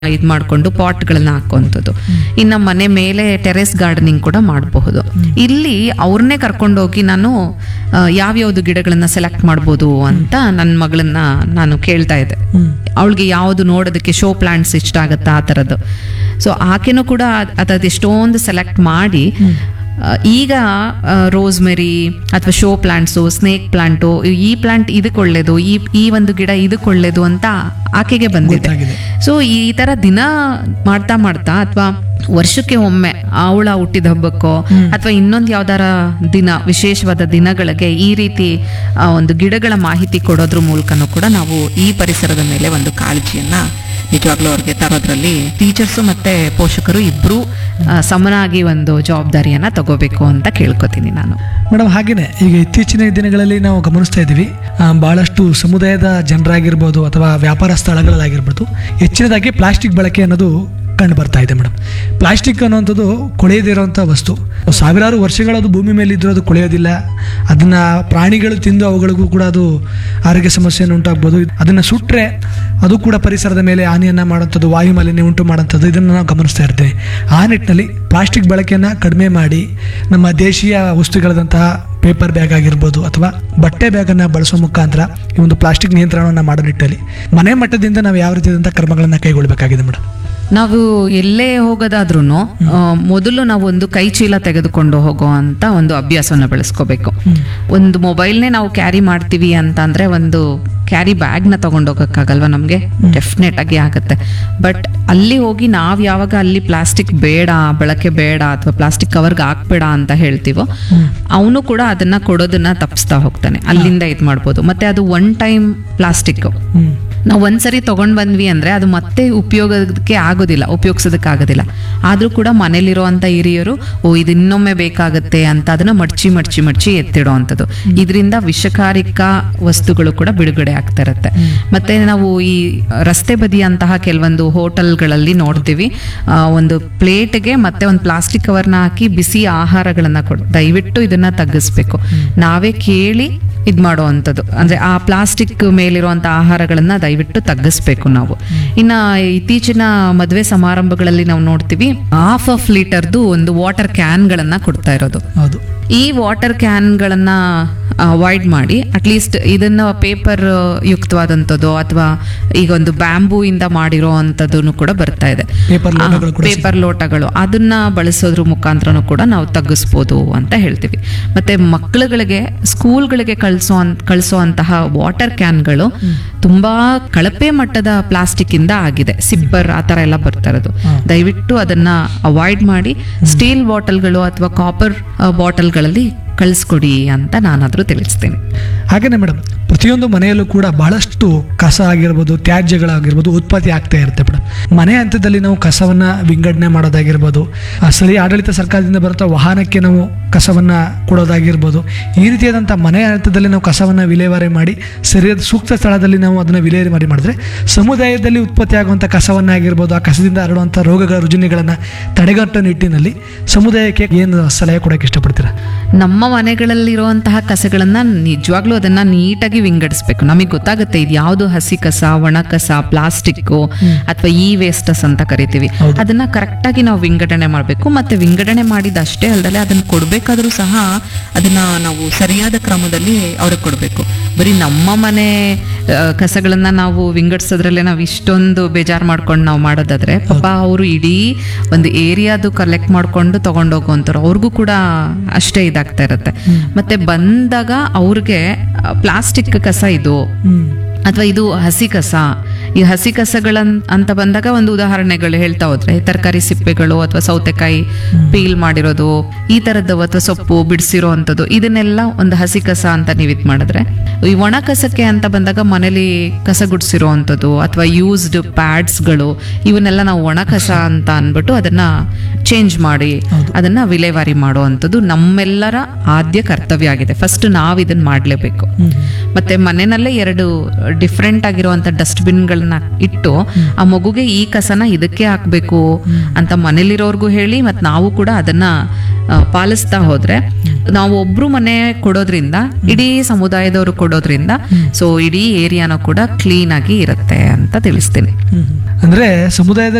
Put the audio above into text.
ಇದು ಮಾಡಿಕೊಂಡು ಪಾಟ್ಗಳನ್ನ ಹಾಕುವಂಥದ್ದು ಇನ್ನು ಮನೆ ಮೇಲೆ ಟೆರೆಸ್ ಗಾರ್ಡನಿಂಗ್ ಕೂಡ ಮಾಡಬಹುದು ಇಲ್ಲಿ ಅವ್ರನ್ನೇ ಕರ್ಕೊಂಡೋಗಿ ನಾನು ಆ, ಯಾವ್ಯಾವ್ದು ಗಿಡಗಳನ್ನ ಸೆಲೆಕ್ಟ್ ಮಾಡ್ಬೋದು ಅಂತ ನನ್ನ ಮಗಳನ್ನ ನಾನು ಕೇಳ್ತಾ ಇದ್ದೆ ಅವಳಿಗೆ ಯಾವುದು ನೋಡೋದಕ್ಕೆ ಶೋ ಪ್ಲಾಂಟ್ಸ್ ಇಷ್ಟ ಆಗುತ್ತಾ ಆ ಥರದ್ದು ಸೊ ಆಕೆನೂ ಕೂಡ ಅದ್ ಎಷ್ಟೊಂದು ಸೆಲೆಕ್ಟ್ ಮಾಡಿ ಆ, ಈಗ ರೋಸ್ಮೆರಿ ಅಥವಾ ಶೋ ಪ್ಲಾಂಟ್ಸು ಸ್ನೇಕ್ ಪ್ಲಾಂಟು ಈ ಪ್ಲಾಂಟ್ ಇದಕ್ಕೆ ಒಳ್ಳೇದು ಈ ಈ ಒಂದು ಗಿಡ ಇದಕ್ಕೆ ಒಳ್ಳೇದು ಅಂತ ಆಕೆಗೆ ಬಂದಿದೆ ಗೊತ್ತಾಗಿದೆ. ಸೊ ಈ ತರ ದಿನ ಮಾಡ್ತಾ ಮಾಡ್ತಾ ಅಥವಾ ವರ್ಷಕ್ಕೆ ಒಮ್ಮೆ ಅವಳ ಹುಟ್ಟಿದ ಹಬ್ಬಕ್ಕೋ ಅಥವಾ ಇನ್ನೊಂದು ಯಾವ್ದಾರ ದಿನ ವಿಶೇಷವಾದ ದಿನಗಳಿಗೆ ಈ ರೀತಿ ಆ, ಒಂದು ಗಿಡಗಳ ಮಾಹಿತಿ ಕೊಡೋದ್ರ ಮೂಲಕನೂ ಕೂಡ ನಾವು ಈ ಪರಿಸರದ ಮೇಲೆ ಒಂದು ಕಾಳಜಿಯನ್ನ ನಿಜವಾಗ್ಲೂ ಅವ್ರಿಗೆ ತರೋದ್ರಲ್ಲಿ ಟೀಚರ್ಸು ಮತ್ತೆ ಪೋಷಕರು ಇಬ್ರು ಆ, ಸಮನಾಗಿ ಒಂದು ಜವಾಬ್ದಾರಿಯನ್ನ ತಗೋಬೇಕು ಅಂತ ಕೇಳ್ಕೊತೀನಿ ನಾನು ಮೇಡಮ್ ಹಾಗೇನೆ ಈಗ ಇತ್ತೀಚಿನ ದಿನಗಳಲ್ಲಿ ನಾವು ಗಮನಿಸ್ತಾ ಇದ್ದೀವಿ ಆ, ಬಹಳಷ್ಟು ಸಮುದಾಯದ ಜನರಾಗಿರ್ಬೋದು ಅಥವಾ ವ್ಯಾಪಾರ ಸ್ಥಳಗಳಲ್ಲಾಗಿರ್ಬೋದು ಹೆಚ್ಚಿನದಾಗಿ ಪ್ಲಾಸ್ಟಿಕ್ ಬಳಕೆ ಅನ್ನೋದು ಕಂಡು ಬರ್ತಾ ಇದೆ ಮೇಡಮ್ ಪ್ಲಾಸ್ಟಿಕ್ ಅನ್ನುವಂಥದ್ದು ಕೊಳೆಯದಿರುವಂಥ ವಸ್ತು ಸಾವಿರಾರು ವರ್ಷಗಳದು ಭೂಮಿ ಮೇಲೆ ಇದ್ರೂ ಅದು ಕೊಳೆಯೋದಿಲ್ಲ ಅದನ್ನ ಪ್ರಾಣಿಗಳು ತಿಂದು ಅವುಗಳಿಗೂ ಕೂಡ ಅದು ಆರೋಗ್ಯ ಸಮಸ್ಯೆಯನ್ನು ಉಂಟಾಗ್ಬೋದು ಅದನ್ನು ಸುಟ್ಟರೆ ಅದು ಕೂಡ ಪರಿಸರದ ಮೇಲೆ ಹಾನಿಯನ್ನು ಮಾಡುವಂಥದ್ದು ವಾಯು ಮಾಲಿನ್ಯ ಉಂಟು ಮಾಡುವಂಥದ್ದು ಇದನ್ನು ನಾವು ಗಮನಿಸ್ತಾ ಇರ್ತೇವೆ ಆ ನಿಟ್ಟಿನಲ್ಲಿ ಪ್ಲಾಸ್ಟಿಕ್ ಬಳಕೆಯನ್ನು ಕಡಿಮೆ ಮಾಡಿ ನಮ್ಮ ದೇಶೀಯ ವಸ್ತುಗಳಾದಂತಹ ಪೇಪರ್ ಬ್ಯಾಗ್ ಆಗಿರ್ಬೋದು ಅಥವಾ ಬಟ್ಟೆ ಬ್ಯಾಗನ್ನು ಬಳಸೋ ಮುಖಾಂತರ ಈ ಒಂದು ಪ್ಲಾಸ್ಟಿಕ್ ನಿಯಂತ್ರಣವನ್ನು ಮಾಡೋ ನಿಟ್ಟಲ್ಲಿ ಮನೆ ಮಟ್ಟದಿಂದ ನಾವು ಯಾವ ರೀತಿಯಾದಂಥ ಕ್ರಮಗಳನ್ನು ಕೈಗೊಳ್ಳಬೇಕಾಗಿದೆ ಮೇಡಮ್ ನಾವು ಎಲ್ಲೇ ಹೋಗೋದಾದ್ರೂ ಮೊದಲು ನಾವು ಒಂದು ಕೈ ಚೀಲ ತೆಗೆದುಕೊಂಡು ಹೋಗೋ ಅಂತ ಒಂದು ಅಭ್ಯಾಸವನ್ನು ಬೆಳೆಸ್ಕೋಬೇಕು ಒಂದು ಮೊಬೈಲ್ನೇ ನಾವು ಕ್ಯಾರಿ ಮಾಡ್ತೀವಿ ಅಂತ ಅಂದ್ರೆ ಒಂದು ಕ್ಯಾರಿ ಬ್ಯಾಗ್ನ ತಗೊಂಡೋಗಕ್ಕಾಗಲ್ವಾ ನಮಗೆ ಡೆಫಿನೆಟ್ ಆಗಿ ಆಗುತ್ತೆ ಬಟ್ ಅಲ್ಲಿ ಹೋಗಿ ನಾವು ಯಾವಾಗ ಅಲ್ಲಿ ಪ್ಲಾಸ್ಟಿಕ್ ಬೇಡ ಬಳಕೆ ಬೇಡ ಅಥವಾ ಪ್ಲಾಸ್ಟಿಕ್ ಕವರ್ಗೆ ಹಾಕ್ಬೇಡ ಅಂತ ಹೇಳ್ತೀವೋ ಅವನು ಕೂಡ ಅದನ್ನ ಕೊಡೋದನ್ನ ತಪ್ಪಿಸ್ತಾ ಹೋಗ್ತಾನೆ ಅಲ್ಲಿಂದ ಇದು ಮಾಡ್ಬೋದು ಮತ್ತೆ ಅದು ಒನ್ ಟೈಮ್ ಪ್ಲಾಸ್ಟಿಕ್ ಹ್ಮ್ ನಾವು ಒಂದ್ಸರಿ ತಗೊಂಡ್ ಬಂದ್ವಿ ಅಂದ್ರೆ ಅದು ಮತ್ತೆ ಉಪಯೋಗಕ್ಕೆ ಆಗೋದಿಲ್ಲ ಉಪಯೋಗಿಸೋದಕ್ಕೆ ಆಗೋದಿಲ್ಲ ಆದ್ರೂ ಕೂಡ ಮನೇಲಿರುವಂತ ಹಿರಿಯರು ಓ ಇದು ಇನ್ನೊಮ್ಮೆ ಬೇಕಾಗುತ್ತೆ ಅಂತ ಅದನ್ನ ಮಡ್ಚಿ ಮಡ್ಚಿ ಮಡ್ಚಿ ಎತ್ತಿಡೋ ಅಂಥದ್ದು ಇದರಿಂದ ವಿಷಕಾರಿಕ ವಸ್ತುಗಳು ಕೂಡ ಬಿಡುಗಡೆ ಆಗ್ತಾ ಇರುತ್ತೆ ಮತ್ತೆ ನಾವು ಈ ರಸ್ತೆ ಬದಿಯಂತಹ ಕೆಲವೊಂದು ಹೋಟೆಲ್ಗಳಲ್ಲಿ ನೋಡ್ತೀವಿ ಆ, ಒಂದು ಪ್ಲೇಟ್ಗೆ ಮತ್ತೆ ಒಂದು ಪ್ಲಾಸ್ಟಿಕ್ ಕವರ್ನ ಹಾಕಿ ಬಿಸಿ ಆಹಾರಗಳನ್ನ ಕೊಡು ದಯವಿಟ್ಟು ಇದನ್ನ ತಗ್ಗಿಸ್ಬೇಕು ನಾವೇ ಕೇಳಿ ಇದ್ ಮಾಡೋ ಅಂಥದ್ದು ಅಂದ್ರೆ ಆ ಪ್ಲಾಸ್ಟಿಕ್ ಮೇಲಿರುವಂತ ಆಹಾರಗಳನ್ನ ದಯವಿಟ್ಟು ತಗ್ಗಿಸ್ಬೇಕು ನಾವು ಇನ್ನ ಇತ್ತೀಚಿನ ಮದುವೆ ಸಮಾರಂಭಗಳಲ್ಲಿ ನಾವು ನೋಡ್ತೀವಿ ಹಾಫ್ ಆಫ್ ಲೀಟರ್ದು ಒಂದು ವಾಟರ್ ಕ್ಯಾನ್ಗಳನ್ನ ಕೊಡ್ತಾ ಇರೋದು ಹೌದು ಈ ವಾಟರ್ ಕ್ಯಾನ್ಗಳನ್ನ ಅವಾಯ್ಡ್ ಮಾಡಿ ಅಟ್ಲೀಸ್ಟ್ ಇದನ್ನ ಪೇಪರ್ ಯುಕ್ತವಾದಂಥದ್ದು ಅಥವಾ ಈಗ ಒಂದು ಬ್ಯಾಂಬೂ ಇಂದ ಮಾಡಿರೋ ಅಂಥದ್ದು ಕೂಡ ಬರ್ತಾ ಇದೆ ಪೇಪರ್ ಲೋಟಗಳು ಕೂಡ ಪೇಪರ್ ಲೋಟಗಳು ಅದನ್ನ ಬಳಸೋದ್ರ ಮುಖಾಂತರನೂ ಕೂಡ ನಾವು ತಗ್ಗಿಸ್ಬೋದು ಅಂತ ಹೇಳ್ತೀವಿ ಮತ್ತೆ ಮಕ್ಕಳುಗಳಿಗೆ ಸ್ಕೂಲ್ಗಳಿಗೆ ಕಳಿಸೋ ಕಳಿಸೋ ಅಂತಹ ವಾಟರ್ ಕ್ಯಾನ್ಗಳು ತುಂಬಾ ಕಳಪೆ ಮಟ್ಟದ ಪ್ಲಾಸ್ಟಿಕ್ ಇಂದ ಆಗಿದೆ ಸಿಪ್ಪರ್ ಆ ತರ ಎಲ್ಲ ಬರ್ತಾ ಇರೋದು ದಯವಿಟ್ಟು ಅದನ್ನ ಅವಾಯ್ಡ್ ಮಾಡಿ ಸ್ಟೀಲ್ ಬಾಟಲ್ಗಳು ಅಥವಾ ಕಾಪರ್ ಬಾಟಲ್ಗಳಲ್ಲಿ ಕಳಿಸ್ಕೊಡಿ ಅಂತ ನಾನಾದ್ರೂ ತಿಳಿಸ್ತೇನೆ ಹಾಗೇನೆ ಮೇಡಮ್ ಪ್ರತಿಯೊಂದು ಮನೆಯಲ್ಲೂ ಕೂಡ ಬಹಳಷ್ಟು ಕಸ ಆಗಿರ್ಬೋದು ತ್ಯಾಜ್ಯಗಳಾಗಿರ್ಬೋದು ಉತ್ಪತ್ತಿ ಆಗ್ತಾ ಇರುತ್ತೆ ಮೇಡಮ್ ಮನೆ ಹಂತದಲ್ಲಿ ನಾವು ಕಸವನ್ನ ವಿಂಗಡಣೆ ಮಾಡೋದಾಗಿರ್ಬೋದು ಆ ಸ್ಥಳೀಯ ಆಡಳಿತ ಸರ್ಕಾರದಿಂದ ಬರುತ್ತಾ ವಾಹನಕ್ಕೆ ನಾವು ಕಸವನ್ನ ಕೊಡೋದಾಗಿರ್ಬೋದು ಈ ರೀತಿಯಾದಂಥ ಮನೆ ಹಂತದಲ್ಲಿ ನಾವು ಕಸವನ್ನ ವಿಲೇವಾರಿ ಮಾಡಿ ಸರಿಯಾದ ಸೂಕ್ತ ಸ್ಥಳದಲ್ಲಿ ನಾವು ಅದನ್ನು ವಿಲೇವಾರಿ ಮಾಡಿದ್ರೆ ಸಮುದಾಯದಲ್ಲಿ ಉತ್ಪತ್ತಿ ಆಗುವಂಥ ಕಸವನ್ನ ಆಗಿರ್ಬೋದು ಆ ಕಸದಿಂದ ಹರಡುವಂಥ ರೋಗಗಳ ರುಜಿನಗಳನ್ನು ತಡೆಗಟ್ಟೋ ನಿಟ್ಟಿನಲ್ಲಿ ಸಮುದಾಯಕ್ಕೆ ಏನು ಸಲಹೆ ಕೊಡೋಕೆ ಇಷ್ಟಪಡ್ತೀರಾ ನಮ್ಮ ಮನೆಗಳಲ್ಲಿರುವಂತಹ ಕಸಗಳನ್ನ ನಿಜವಾಗ್ಲೂ ಅದನ್ನ ನೀಟಾಗಿ ವಿಂಗಡಿಸ್ಬೇಕು ನಮಗೆ ಗೊತ್ತಾಗುತ್ತೆ ಇದು ಯಾವುದು ಹಸಿ ಕಸ ಒಣ ಕಸ ಪ್ಲಾಸ್ಟಿಕ್ ಅಥವಾ ಇ ವೇಸ್ಟಸ್ ಅಂತ ಕರಿತೀವಿ ಅದನ್ನ ಕರೆಕ್ಟ್ ಆಗಿ ನಾವು ವಿಂಗಡಣೆ ಮಾಡಬೇಕು ಮತ್ತೆ ವಿಂಗಡಣೆ ಮಾಡಿದ ಅಷ್ಟೇ ಅಲ್ಲದೆ ಅದನ್ನ ಕೊಡ್ಬೇಕಾದ್ರೂ ಸಹ ಅದನ್ನ ನಾವು ಸರಿಯಾದ ಕ್ರಮದಲ್ಲಿ ಅವ್ರಿಗೆ ಕೊಡಬೇಕು ಬರೀ ನಮ್ಮ ಮನೆ ಆ, ಕಸಗಳನ್ನ ನಾವು ವಿಂಗಡಿಸೋದ್ರಲ್ಲೇ ನಾವು ಇಷ್ಟೊಂದು ಬೇಜಾರು ಮಾಡ್ಕೊಂಡು ನಾವು ಮಾಡೋದಾದ್ರೆ ಪಾಪ ಅವರು ಇಡೀ ಒಂದು ಏರಿಯಾದು ಕಲೆಕ್ಟ್ ಮಾಡ್ಕೊಂಡು ತಗೊಂಡೋಗುವಂಥವ್ರು ಅವ್ರಿಗೂ ಕೂಡ ಅಷ್ಟೇ ಇದಾಗ್ತಾ ಇರುತ್ತೆ ಮತ್ತೆ ಬಂದಾಗ ಅವ್ರಿಗೆ ಪ್ಲಾಸ್ಟಿಕ್ ಕಸ ಇದು ಹ್ಮ್ ಅಥವಾ ಇದು ಹಸಿ ಕಸ ಈ ಹಸಿ ಕಸಗಳ ಅಂತ ಬಂದಾಗ ಒಂದು ಉದಾಹರಣೆಗಳು ಹೇಳ್ತಾ ಹೋದ್ರೆ ತರಕಾರಿ ಸಿಪ್ಪೆಗಳು ಅಥವಾ ಸೌತೆಕಾಯಿ ಪೀಲ್ ಮಾಡಿರೋದು ಈ ತರದ್ದು ಅಥವಾ ಸೊಪ್ಪು ಬಿಡಿಸಿರೋ ಅಂಥದ್ದು ಇದನ್ನೆಲ್ಲ ಒಂದು ಹಸಿ ಕಸ ಅಂತ ನೀವು ಇದು ಮಾಡಿದ್ರೆ ಈ ಒಣ ಕಸಕ್ಕೆ ಅಂತ ಬಂದಾಗ ಮನೇಲಿ ಕಸ ಗುಡಿಸಿರೋ ಅಂಥದ್ದು ಅಥವಾ ಯೂಸ್ಡ್ ಪ್ಯಾಡ್ಸ್ಗಳು ಇವನ್ನೆಲ್ಲ ನಾವು ಒಣ ಕಸ ಅಂತ ಅಂದ್ಬಿಟ್ಟು ಅದನ್ನ ಚೇಂಜ್ ಮಾಡಿ ಅದನ್ನ ವಿಲೇವಾರಿ ಮಾಡೋ ಅಂಥದ್ದು ನಮ್ಮೆಲ್ಲರ ಆದ್ಯ ಕರ್ತವ್ಯ ಆಗಿದೆ ಫಸ್ಟ್ ನಾವು ಇದನ್ನ ಮಾಡಲೇಬೇಕು ಮತ್ತೆ ಮನೆಯಲ್ಲೇ ಎರಡು ಡಿಫ್ರೆಂಟ್ ಆಗಿರುವಂತ ಡಸ್ಟ್ಬಿನ್ಗಳನ್ನ ಇಟ್ಟು ಆ ಮಗುಗೆ ಈ ಕಸನ ಇದಕ್ಕೆ ಹಾಕ್ಬೇಕು ಅಂತ ಮನೇಲಿರೋರ್ಗು ಹೇಳಿ ಮತ್ತೆ ನಾವು ಕೂಡ ಅದನ್ನ ಆ, ಪಾಲಿಸ್ತಾ ಹೋದ್ರೆ ನಾವು ಒಬ್ರು ಮನೆ ಕೊಡೋದ್ರಿಂದ ಇಡೀ ಸಮುದಾಯದವರು ಕೊಡೋದ್ರಿಂದ ಸೊ ಇಡೀ ಏರಿಯಾನು ಕೂಡ ಕ್ಲೀನ್ ಆಗಿ ಇರುತ್ತೆ ಅಂತ ತಿಳಿಸ್ತೀನಿ ಹ್ಮ್ ಹ್ಮ್. ಅಂದರೆ ಸಮುದಾಯದಲ್ಲಿ